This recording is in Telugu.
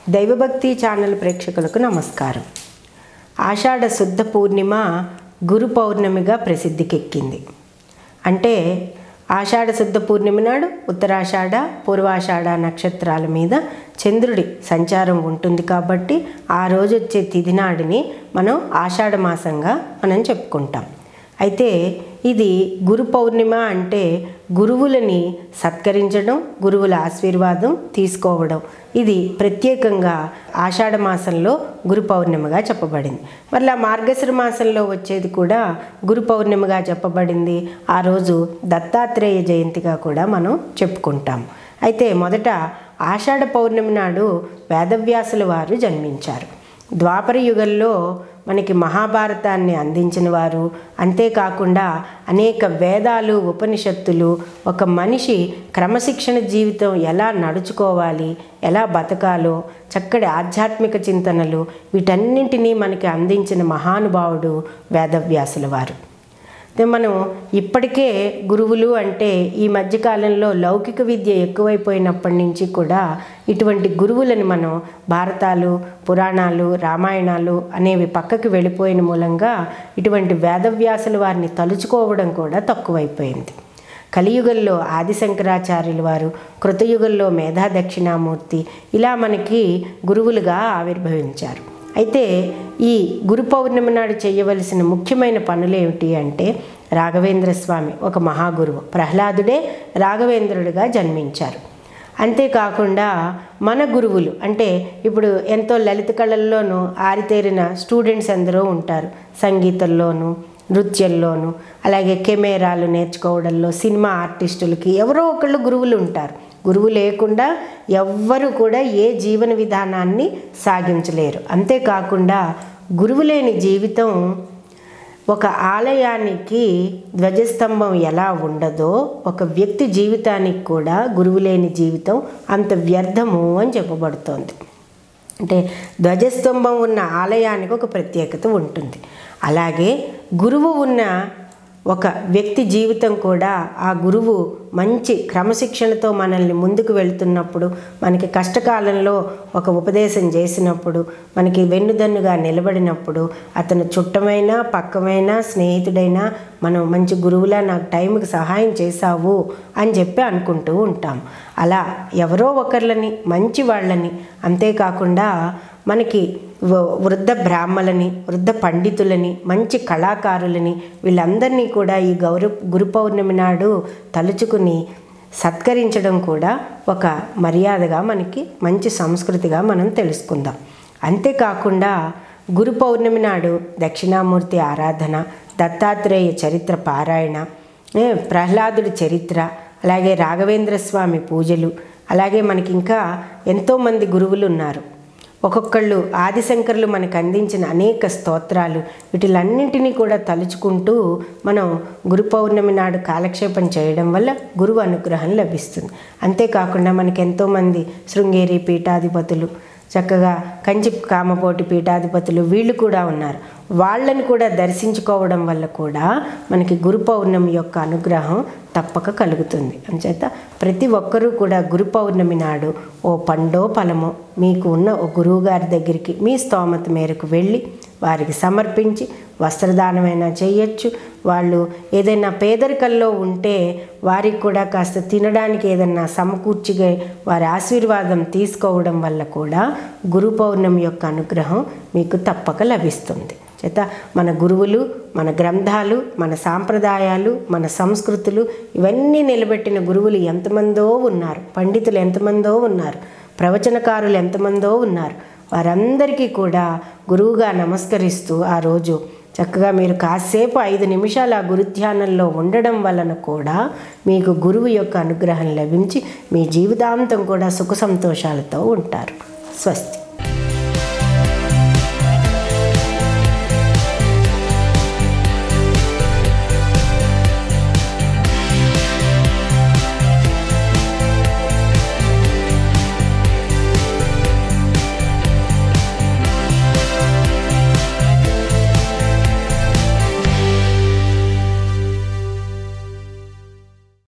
దైవభక్తి ఛానల్ ప్రేక్షకులకు నమస్కారం ఆషాఢ శుద్ధ పూర్ణిమ గురు పౌర్ణమిగా ప్రసిద్ధికెక్కింది అంటే ఆషాఢ శుద్ధ పూర్ణిమ నాడు ఉత్తరాషాఢ పూర్వాషాఢ నక్షత్రాల మీద చంద్రుడి సంచారం ఉంటుంది కాబట్టి ఆ రోజు వచ్చే తిథి నాడిని మనం ఆషాఢ మాసంగా మనం చెప్పుకుంటాం అయితే ఇది గురు పౌర్ణిమ అంటే గురువులని సత్కరించడం గురువుల ఆశీర్వాదం తీసుకోవడం ఇది ప్రత్యేకంగా ఆషాఢ మాసంలో గురు పౌర్ణిమగా చెప్పబడింది మరలా మార్గశిర మాసంలో వచ్చేది కూడా గురు పౌర్ణిమగా చెప్పబడింది ఆ రోజు దత్తాత్రేయ జయంతిగా కూడా మనం చెప్పుకుంటాం అయితే మొదట ఆషాఢ పౌర్ణమి నాడు వేదవ్యాసుల వారు జన్మించారు ద్వాపర యుగంలో మనకి మహాభారతాన్ని అందించిన వారు అంతేకాకుండా అనేక వేదాలు ఉపనిషత్తులు ఒక మనిషి క్రమశిక్షణ జీవితం ఎలా నడుచుకోవాలి ఎలా బతకాలో చక్కటి ఆధ్యాత్మిక చింతనలు వీటన్నింటినీ మనకి అందించిన మహానుభావుడు వేదవ్యాసుల వారు మనం ఇప్పటికే గురువులు అంటే ఈ మధ్యకాలంలో లౌకిక విద్య ఎక్కువైపోయినప్పటి నుంచి కూడా ఇటువంటి గురువులను మనం భారతాలు పురాణాలు రామాయణాలు అనేవి పక్కకి వెళ్ళిపోయిన మూలంగా ఇటువంటి వేదవ్యాసుల వారిని తలుచుకోవడం కూడా తక్కువైపోయింది కలియుగంలో ఆదిశంకరాచార్యుల వారు కృతయుగంలో మేధా దక్షిణామూర్తి ఇలా మనకి గురువులుగా ఆవిర్భవించారు అయితే ఈ గురు పౌర్ణమి నాడు చేయవలసిన ముఖ్యమైన పనులు ఏమిటి అంటే రాఘవేంద్ర స్వామి ఒక మహాగురువు ప్రహ్లాదుడే రాఘవేంద్రుడిగా జన్మించారు అంతేకాకుండా మన గురువులు అంటే ఇప్పుడు ఎంతో లలిత కళల్లోనూ ఆరితేరిన స్టూడెంట్స్ ఎందరో ఉంటారు సంగీతంలోనూ నృత్యంలోనూ అలాగే కెమెరాలు నేర్చుకోవడంలో సినిమా ఆర్టిస్టులకి ఎవరో ఒకళ్ళు గురువులు ఉంటారు గురువు లేకుండా ఎవ్వరు కూడా ఏ జీవన విధానాన్ని సాగించలేరు అంతేకాకుండా గురువు లేని జీవితం ఒక ఆలయానికి ధ్వజస్తంభం ఎలా ఉండదో ఒక వ్యక్తి జీవితానికి కూడా గురువు లేని జీవితం అంత వ్యర్థము అని చెప్పబడుతోంది అంటే ధ్వజస్తంభం ఉన్న ఆలయానికి ఒక ప్రత్యేకత ఉంటుంది అలాగే గురువు ఉన్న ఒక వ్యక్తి జీవితం కూడా ఆ గురువు మంచి క్రమశిక్షణతో మనల్ని ముందుకు వెళ్తున్నప్పుడు మనకి కష్టకాలంలో ఒక ఉపదేశం చేసినప్పుడు మనకి వెన్నుదన్నుగా నిలబడినప్పుడు అతను చుట్టమైనా పక్కమైనా స్నేహితుడైనా మనం మంచి గురువులా నాకు టైంకి సహాయం చేశావు అని చెప్పి అనుకుంటూ ఉంటాం అలా ఎవరో ఒకళ్ళని మంచి వాళ్ళని అంతేకాకుండా మనకి వృద్ధ బ్రాహ్మలని వృద్ధ పండితులని మంచి కళాకారులని వీళ్ళందరినీ కూడా ఈ గౌరవ గురు పౌర్ణమి నాడు తలుచుకుని సత్కరించడం కూడా ఒక మర్యాదగా మనకి మంచి సంస్కృతిగా మనం తెలుసుకుందాం అంతేకాకుండా గురు పౌర్ణమి నాడు దక్షిణామూర్తి ఆరాధన దత్తాత్రేయ చరిత్ర పారాయణ ప్రహ్లాదుడి చరిత్ర అలాగే రాఘవేంద్ర స్వామి పూజలు అలాగే మనకి ఇంకా ఎంతోమంది గురువులు ఉన్నారు ఒక్కొక్కళ్ళు ఆదిశంకర్లు మనకు అందించిన అనేక స్తోత్రాలు వీటిలన్నింటినీ కూడా తలుచుకుంటూ మనం గురు పౌర్ణమి నాడు కాలక్షేపం చేయడం వల్ల గురువు అనుగ్రహం లభిస్తుంది అంతేకాకుండా మనకి ఎంతోమంది శృంగేరి పీఠాధిపతులు చక్కగా కంచి కామపోటి పీఠాధిపతులు వీళ్ళు కూడా ఉన్నారు వాళ్ళని కూడా దర్శించుకోవడం వల్ల కూడా మనకి గురు పౌర్ణమి యొక్క అనుగ్రహం తప్పక కలుగుతుంది అంచేత ప్రతి ఒక్కరూ కూడా గురు పౌర్ణమి నాడు ఓ పండో ఫలమో మీకు ఉన్న ఓ గురువుగారి దగ్గరికి మీ స్తోమత మేరకు వెళ్ళి వారికి సమర్పించి వస్త్రదానమైనా చేయొచ్చు వాళ్ళు ఏదైనా పేదరికల్లో ఉంటే వారికి కూడా కాస్త తినడానికి ఏదన్నా సమకూర్చిగా వారి ఆశీర్వాదం తీసుకోవడం వల్ల కూడా గురు పౌర్ణమి యొక్క అనుగ్రహం మీకు తప్పక లభిస్తుంది చేత మన గురువులు మన గ్రంథాలు మన సాంప్రదాయాలు మన సంస్కృతులు ఇవన్నీ నిలబెట్టిన గురువులు ఎంతమందో ఉన్నారు పండితులు ఎంతమందో ఉన్నారు ప్రవచనకారులు ఎంతమందో ఉన్నారు వారందరికీ కూడా గురువుగా నమస్కరిస్తూ ఆ రోజు చక్కగా మీరు కాసేపు ఐదు నిమిషాలు ఆ గురుధ్యానంలో ఉండడం వలన కూడా మీకు గురువు యొక్క అనుగ్రహం లభించి మీ జీవితాంతం కూడా సుఖ సంతోషాలతో ఉంటారు స్వస్తి